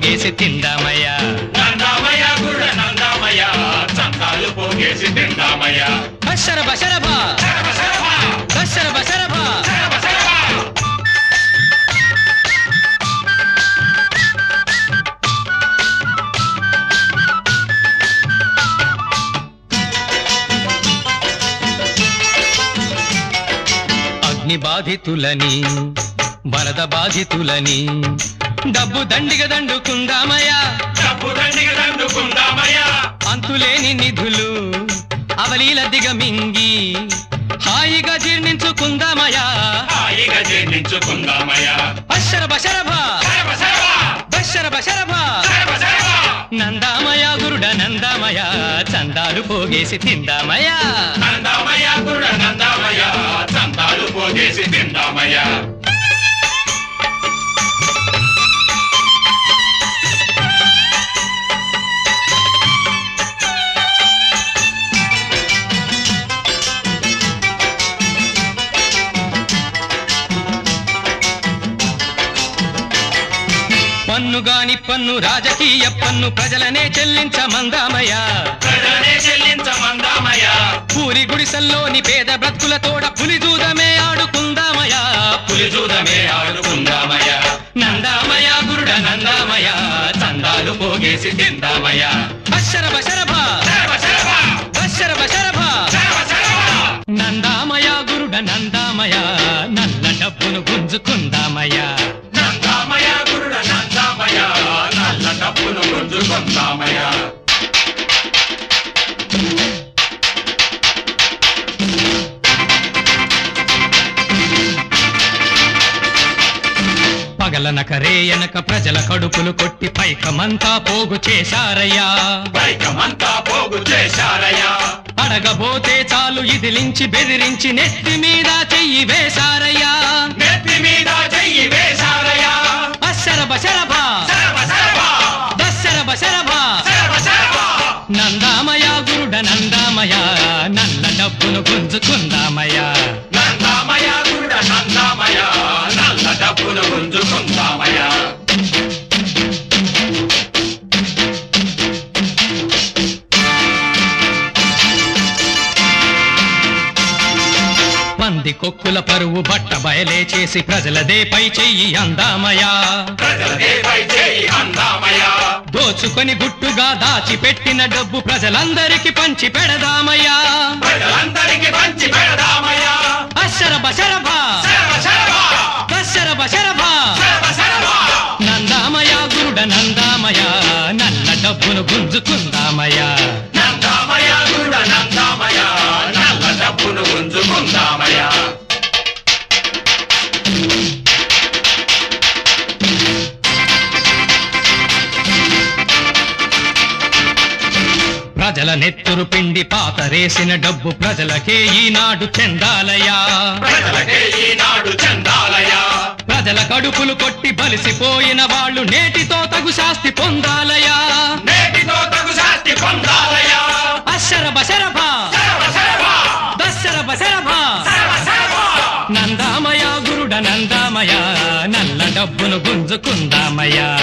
పోగేసి తిందామయ్యా నందామయ్య గుడ నందామయ్య చందాలు పోగేసి తిందామయ్య బషర బషరభా శరభ శరభ, బషర బషరభా శరభ శరభ. అగ్ని బాధితులని వరద బాధితులని డబ్బు దండిగ దండుకుందామయ్యా డబ్బు దండిగ దండుకుందామయ్య అంతులేని నిధులు అవలీల దిగమింగి హాయిగా జీర్ణించుకుందామయ్యా హాయిగా జీర్ణించుకుందామయ్య బషర బషరభా శరభ శరభ, బషర బషరభా శరభ శరభ. నందామయ గురుడ నందామయ చందాలు పోగేసి తిందామయ్యా నందామయ్య గుడ నందామయ్య చందాలు పోగేసి తిందామయ్య పన్ను గాని పన్ను రాజకీయ పన్ను ప్రజలనే చెల్లించమందామయ్య ప్రజలనే చెల్లించమందామయ్య పూరి గుడిసెల్లోని పేద బ్రతుకుల తోడ పులిదూదమే ఆడుకుందామయ్యా పులిజూదమే ఆడుకుందామయ్య నందామయ గురుడ నందామయ చందాలు పోగేసి తిందామయ్య బషర బషరభా శరభ శరభ, బషర బషరభా శరభ శరభ. నందామయ గురుడ నందామయ నల్ల డబ్బును గుంజుకుందామయ్యా నందామయ్య గురుడ నందామయ్య నల్ల డబ్బును గుంజుకుందామయ్య పగలనక రేయనక ప్రజల కడుపులు కొట్టి పైకమంతా పోగు చేశారయ్యా పైకమంతా పోగు చేశారయ్యా అడగబోతే చాలు ఇదిలించి బెదిరించి నెత్తి మీద చెయ్యి వేశారయ్యా నెత్తి మీద చెయ్యి వేశారయ్యా అశర బశరభా శరభ శరభ, దశర బశరభా శరభ శరభ. నందామయ గురుడ నందామయ నల్ల డబ్బును గుంజుకుందామయ్యా నందామయ్య గురుడ నందామయ్య నల్ల డబ్బును గుంజుకుందామయ్య పంది కొక్కుల పరువు బట్ట బయలే చేసి ప్రజలదే పై చెయ్యి అందామయా ప్రజలదే పై చేయి అందామయ్య దోచుకొని గుట్టుగా దాచిపెట్టిన డబ్బు ప్రజలందరికీ పంచి పెడదామయ్యా ప్రజలందరికీ పంచి పెడదామయ్య అశర బశరభా శరభ శరభ, దశర బశరభా శరభ శరభ. నందామయ గురుడ నందామయ నల్ల డబ్బును గుంజుకుందామయ్యా నందామయ్య గురుడ నందామయ్య నల్ల డబ్బును గుంజుకుందామయ్య ప్రజల నెత్తురు పిండి పాతరేసిన డబ్బు ప్రజలకే ఈనాడు చెందాలయ్యా ప్రజలకే ఈనాడు చందాలయ్య ప్రజల కడుపులు కొట్టి బలిసిపోయిన వాళ్ళు నేటితో తగు శాస్తి పొందాలయ్యా నేటితో తగు శాస్తి పొందాలయ్య అశర బశరభా శరభ శరభ, దశర బశరభా శరభ శరభ. నందామయ గురుడ నందామయ నల్ల డబ్బును గుంజుకుందామయ్యా